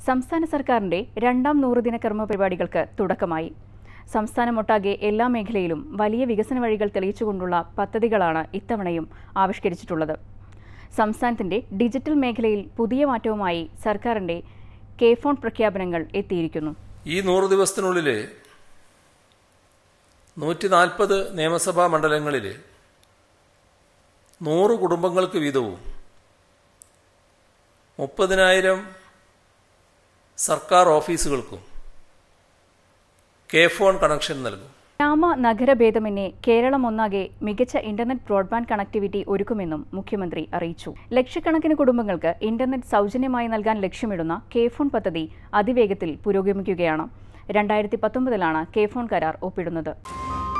സംസ്ഥാന സർക്കാരിന്റെ രണ്ടാം നൂറുദിന കർമ്മ പരിപാടികൾക്ക് തുടക്കമായി സംസ്ഥാനമൊട്ടാകെ എല്ലാ മേഖലയിലും വലിയ വികസന വഴികൾ തെളിയിച്ചുകൊണ്ടുള്ള പദ്ധതികളാണ് ഇത്തവണയും ആവിഷ്കരിച്ചിട്ടുള്ളത് സംസ്ഥാനത്തിന്റെ ഡിജിറ്റൽ മേഖലയിൽ പുതിയ മാറ്റവുമായി സർക്കാരിന്റെ കെ ഫോൺ പ്രഖ്യാപനങ്ങൾ എത്തിയിരിക്കുന്നു ഈ നൂറ് ദിവസത്തിനുള്ളിൽ നൂറ്റി നാൽപ്പത് നിയമസഭാ മണ്ഡലങ്ങളിൽ നൂറ് കുടുംബങ്ങൾക്ക് വീതവും മുപ്പതിനായിരം സർക്കാർ ഓഫീസുകൾക്കും കെ ഫോൺ കണക്ഷൻ നൽകും ഗ്രാമ നഗരഭേദമന്യേ കേരളം ഒന്നാകെ മികച്ച ഇന്റർനെറ്റ് ബ്രോഡ്ബാൻഡ് കണക്ടിവിറ്റി ഒരുക്കുമെന്നും മുഖ്യമന്ത്രി അറിയിച്ചു ലക്ഷക്കണക്കിന് കുടുംബങ്ങൾക്ക് ഇന്റർനെറ്റ് സൗജന്യമായി നൽകാൻ ലക്ഷ്യമിടുന്ന കെ ഫോൺ പദ്ധതി അതിവേഗത്തിൽ പുരോഗമിക്കുകയാണ് രണ്ടായിരത്തി പത്തൊമ്പതിലാണ് കെ ഫോൺ കരാർ ഒപ്പിടുന്നത്